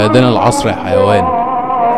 صيادين العصر يا حيوان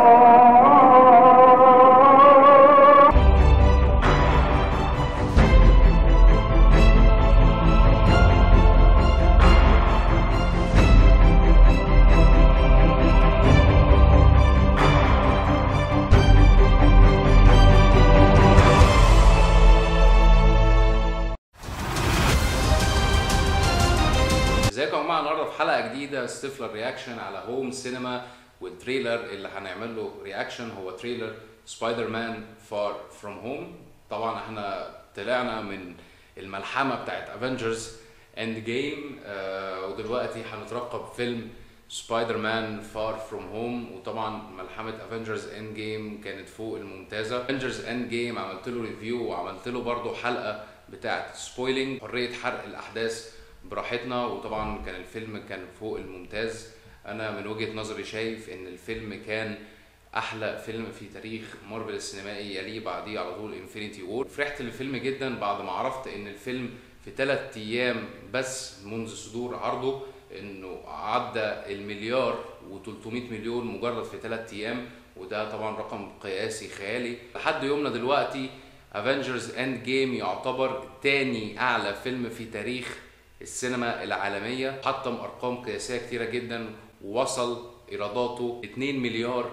ازيكم يا جماعه النهارده في حلقه جديده ستيفلر رياكشن على هوم سينما والتريلر اللي هنعمل له رياكشن هو تريلر سبايدر مان فار فروم هوم طبعا احنا طلعنا من الملحمه بتاعت افنجرز اند جيم ودلوقتي هنترقب فيلم سبايدر مان فار فروم هوم وطبعا ملحمه افنجرز اند جيم كانت فوق الممتازه افنجرز اند جيم عملت له ريفيو وعملت له برضه حلقه بتاعت سبويلينج حريه حرق الاحداث براحتنا وطبعا كان الفيلم كان فوق الممتاز انا من وجهه نظري شايف ان الفيلم كان احلى فيلم في تاريخ مارفل السينمائي يليه بعديه على طول انفينيتي وور فرحت للفيلم جدا بعد ما عرفت ان الفيلم في ثلاث ايام بس منذ صدور عرضه انه عدى المليار و300 مليون مجرد في ثلاث ايام وده طبعا رقم قياسي خيالي لحد يومنا دلوقتي افنجرز اند جيم يعتبر تاني اعلى فيلم في تاريخ السينما العالمية حطم أرقام قياسية كتيرة جدا ووصل إيراداته 2 مليار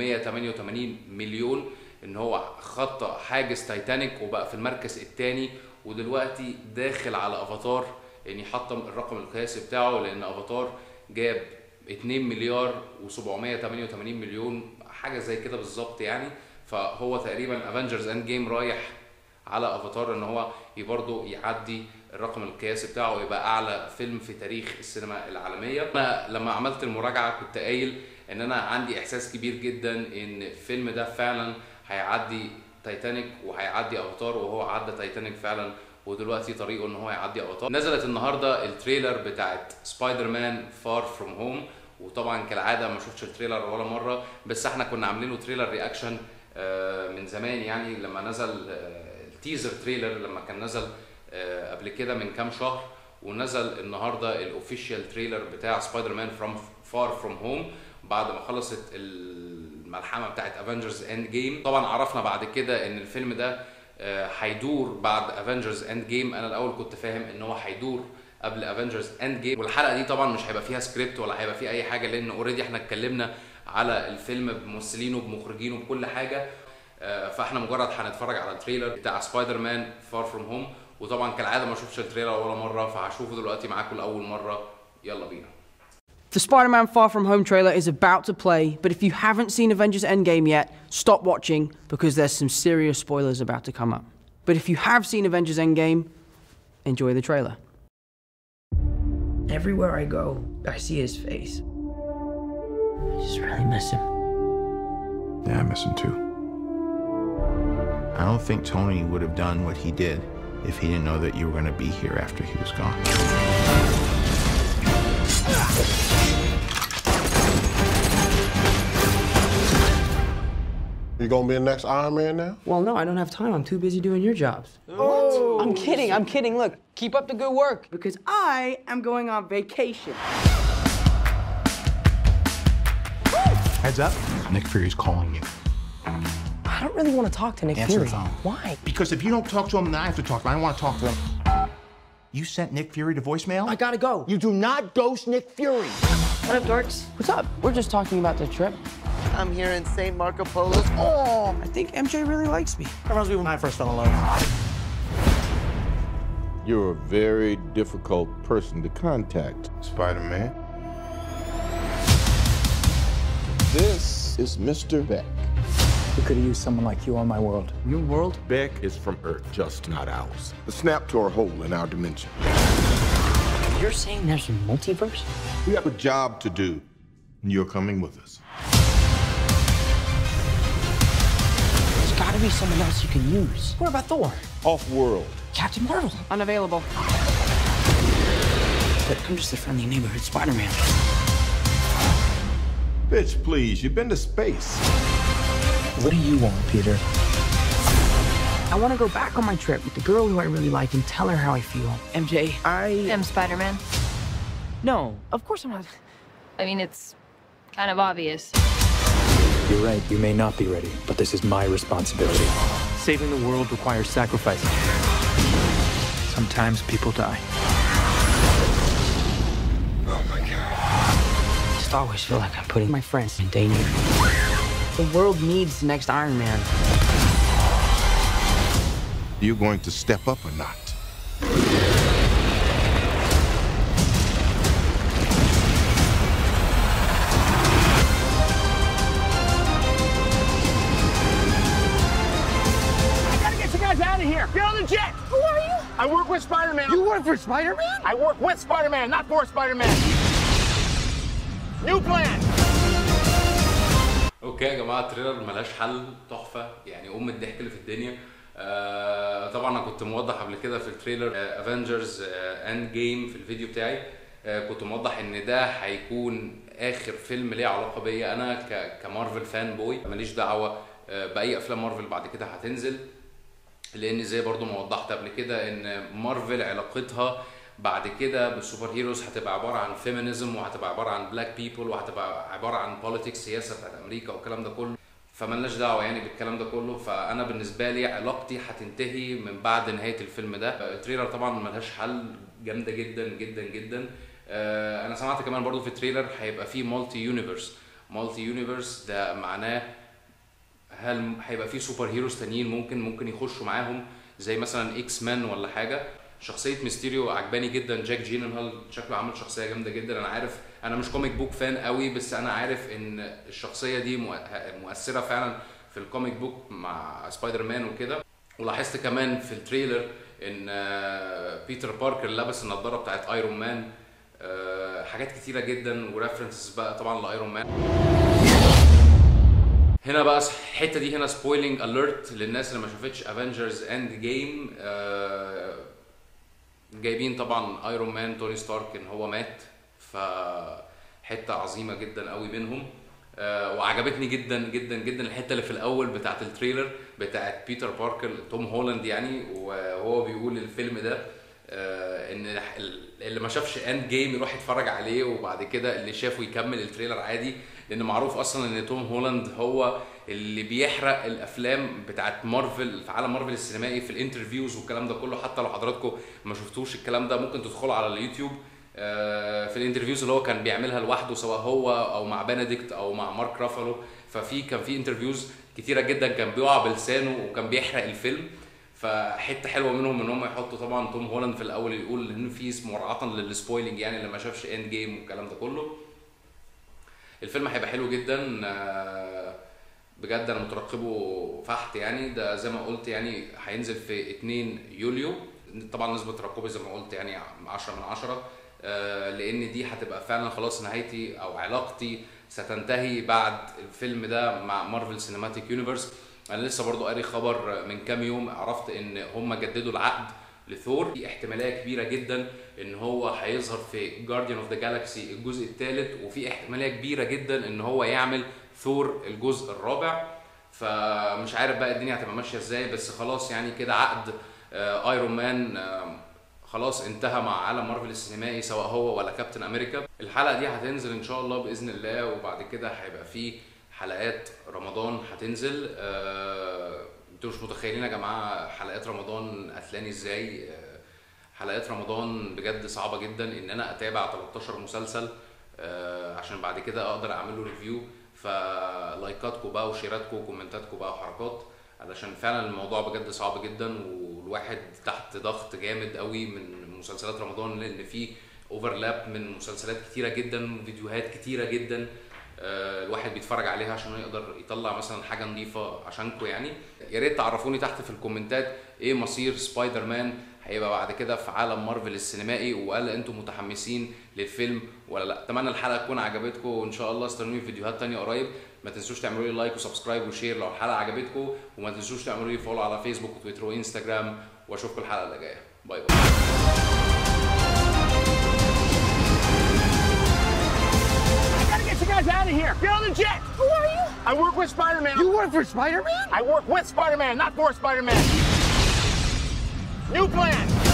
و188 مليون إن هو خطى حاجز تايتانيك وبقى في المركز الثاني ودلوقتي داخل على أفاتار يعني حطم الرقم القياسي بتاعه لأن أفاتار جاب 2 مليار و788 مليون حاجة زي كده بالظبط يعني فهو تقريبا افنجرز اند جيم رايح على افاتار ان هو برضه يعدي الرقم القياسي بتاعه ويبقى اعلى فيلم في تاريخ السينما العالميه انا لما عملت المراجعه كنت قايل ان انا عندي احساس كبير جدا ان الفيلم ده فعلا هيعدي تايتانيك وهيعدي افاتار وهو عدى تايتانيك فعلا ودلوقتي طريقه ان هو يعدي افاتار نزلت النهارده التريلر بتاعت سبايدر مان فار فروم هوم وطبعا كالعاده ما شفتش التريلر ولا مره بس احنا كنا عاملين له تريلر رياكشن من زمان يعني لما نزل التيزر تريلر لما كان نزل قبل كده من كام شهر ونزل النهارده الاوفيشال تريلر بتاع سبايدر مان فروم فار فروم هوم بعد ما خلصت الملحمه بتاعت افنجرز اند جيم طبعا عرفنا بعد كده ان الفيلم ده هيدور بعد افنجرز اند جيم انا الاول كنت فاهم ان هو هيدور قبل افنجرز اند جيم والحلقه دي طبعا مش هيبقى فيها سكريبت ولا هيبقى فيها اي حاجه لان اوريدي احنا اتكلمنا على الفيلم بممثلينه بمخرجينه بكل حاجه فاحنا مجرد هنتفرج على التريلر بتاع سبايدر مان فار فروم هوم وطبعا كالعاده ما شفتش التريلر ولا مره فهشوفه دلوقتي معاكم لاول مره يلا بينا The Spider Man Far From Home trailer is about to play, but if you haven't seen Avengers Endgame yet, stop watching because there's some serious spoilers about to come up. But if you have seen Avengers Endgame, enjoy the trailer. Everywhere I go, I see his face. I just really miss him. Yeah, I miss him too. I don't think Tony would have done what he did if he didn't know that you were going to be here after he was gone. You gonna be the next Iron Man now? Well, no, I don't have time. I'm too busy doing your jobs. What? I'm kidding. I'm kidding. Look, keep up the good work because I am going on vacation. Heads up, Nick Fury's calling you. I don't really want to talk to Nick Answer Fury. the phone. Why? Because if you don't talk to him, then I have to talk to him. I don't want to talk to him. You sent Nick Fury to voicemail? I gotta go. You do not ghost Nick Fury. What up, dorks? What's up? We're just talking about the trip. I'm here in St. Marco Polo. Oh, I think MJ really likes me. That reminds me when I first fell in love. You're a very difficult person to contact, Spider Man. This is Mr. Beck. We could have used someone like you on my world. Your world? Beck is from Earth, just not ours. The snap tore a hole in our dimension. You're saying there's a multiverse? We have a job to do, and you're coming with us. There's gotta be someone else you can use. What about Thor? Off world. Captain Marvel? Unavailable. But I'm just a friendly neighborhood Spider Man. Bitch, please, you've been to space. What do you want, Peter? I want to go back on my trip with the girl who I really like and tell her how I feel. MJ, I. am Spider Man. No, of course I'm not. I mean, it's kind of obvious. You're right, you may not be ready, but this is my responsibility. Saving the world requires sacrifice. Sometimes people die. I just always feel like I'm putting my friends in danger. The world needs the next Iron Man. You going to step up or not? I gotta get you guys out of here. Get on the jet. Who are you? I work with Spider-Man. You work for Spider-Man? I work with Spider-Man, not for Spider-Man. New plan. اوكي يا جماعه التريلر ملهاش حل تحفه يعني ام الضحك اللي في الدنيا آه طبعا انا كنت موضح قبل كده في التريلر افنجرز اند جيم في الفيديو بتاعي آه كنت موضح ان ده هيكون اخر فيلم ليه علاقه بيا انا ك- كمارفل فان بوي ماليش دعوه آه باي افلام مارفل بعد كده هتنزل لان زي برضو ما وضحت قبل كده ان مارفل علاقتها بعد كده بالسوبر هيروز هتبقى عباره عن فيمينيزم وهتبقى عباره عن بلاك بيبل وهتبقى عباره عن بوليتكس سياسه بتاعت امريكا والكلام ده كله فملناش دعوه يعني بالكلام ده كله فانا بالنسبه لي علاقتي هتنتهي من بعد نهايه الفيلم ده التريلر طبعا ملهاش حل جامده جدا جدا جدا آه، انا سمعت كمان برضو في التريلر هيبقى فيه مالتي يونيفرس مالتي يونيفرس ده معناه هل هيبقى في سوبر هيروز تانيين ممكن ممكن يخشوا معاهم زي مثلا اكس مان ولا حاجه شخصيه ميستيريو عجباني جدا جاك جيننهال شكله عامل شخصيه جامده جدا انا عارف انا مش كوميك بوك فان قوي بس انا عارف ان الشخصيه دي مؤ- مؤثره فعلا في الكوميك بوك مع سبايدر مان وكده ولاحظت كمان في التريلر ان آه، بيتر باركر لابس النضاره بتاعت ايرون مان آه، حاجات كتيره جدا وريفرنسز بقى طبعا لايرون مان هنا بقى الحته دي هنا سبويلنج اليرت للناس اللي ما شافتش افنجرز اند جيم جايبين طبعا ايرون مان توني ستارك ان هو مات ف حته عظيمه جدا قوي منهم آه، وعجبتني جدا جدا جدا الحته اللي في الاول بتاعت التريلر بتاعت بيتر باركر توم هولاند يعني وهو بيقول الفيلم ده آه، ان ال- اللي ما شافش اند جيم يروح يتفرج عليه وبعد كده اللي شافه يكمل التريلر عادي لان معروف اصلا ان توم هولاند هو اللي بيحرق الافلام بتاعت مارفل في عالم مارفل السينمائي في الانترفيوز والكلام ده كله حتى لو حضراتكم ما شفتوش الكلام ده ممكن تدخلوا على اليوتيوب آه، في الانترفيوز اللي هو كان بيعملها لوحده سواء هو او مع بنديكت او مع مارك رافالو ففي كان في انترفيوز كتيره جدا كان بيقع بلسانه وكان بيحرق الفيلم فحته حلوه منهم ان هم يحطوا طبعا توم هولاند في الاول يقول ان في اسم مراعاه للسبويلنج يعني اللي ما شافش اند جيم والكلام ده كله الفيلم هيبقى حلو جدا آه، بجد انا مترقبه فحت يعني ده زي ما قلت يعني هينزل في 2 يوليو طبعا نسبه ترقبي زي ما قلت يعني 10 من 10 آه، لان دي هتبقى فعلا خلاص نهايتي او علاقتي ستنتهي بعد الفيلم ده مع مارفل سينماتيك يونيفرس انا لسه برضو قاري خبر من كام يوم عرفت ان هم جددوا العقد لثور في احتماليه كبيره جدا ان هو هيظهر في جارديان اوف ذا جالاكسي الجزء الثالث وفي احتماليه كبيره جدا ان هو يعمل ثور الجزء الرابع فمش عارف بقى الدنيا هتبقى ماشيه ازاي بس خلاص يعني كده عقد آه، ايرون مان آه، خلاص انتهى مع عالم مارفل السينمائي سواء هو ولا كابتن امريكا الحلقه دي هتنزل ان شاء الله باذن الله وبعد كده هيبقى في حلقات رمضان هتنزل آه، انتوا مش متخيلين يا جماعه حلقات رمضان قتلاني ازاي آه، حلقات رمضان بجد صعبه جدا ان انا اتابع 13 مسلسل آه، عشان بعد كده اقدر اعمل له ريفيو فلايكاتكم بقى وشيراتكم وكومنتاتكم بقى وحركات علشان فعلا الموضوع بجد صعب جدا والواحد تحت ضغط جامد قوي من مسلسلات رمضان لان في اوفرلاب من مسلسلات كتيره جدا فيديوهات كتيره جدا آه، الواحد بيتفرج عليها عشان يقدر يطلع مثلا حاجه نظيفه عشانكم يعني يا ريت تعرفوني تحت في الكومنتات ايه مصير سبايدر مان هيبقى بعد كده في عالم مارفل السينمائي وهل انتم متحمسين للفيلم ولا لا اتمنى الحلقه تكون عجبتكم وان شاء الله استنوني في فيديوهات تانية قريب ما تنسوش تعملوا لي لايك وسبسكرايب وشير لو الحلقه عجبتكم وما تنسوش تعملوا لي فولو على فيسبوك وتويتر وانستجرام واشوفكم الحلقه اللي جايه باي باي I gotta get you guys out of here. Get on the jet. Who are you? I work with Spider-Man. You work for Spider-Man? I work with Spider-Man, not for Spider-Man. New plan.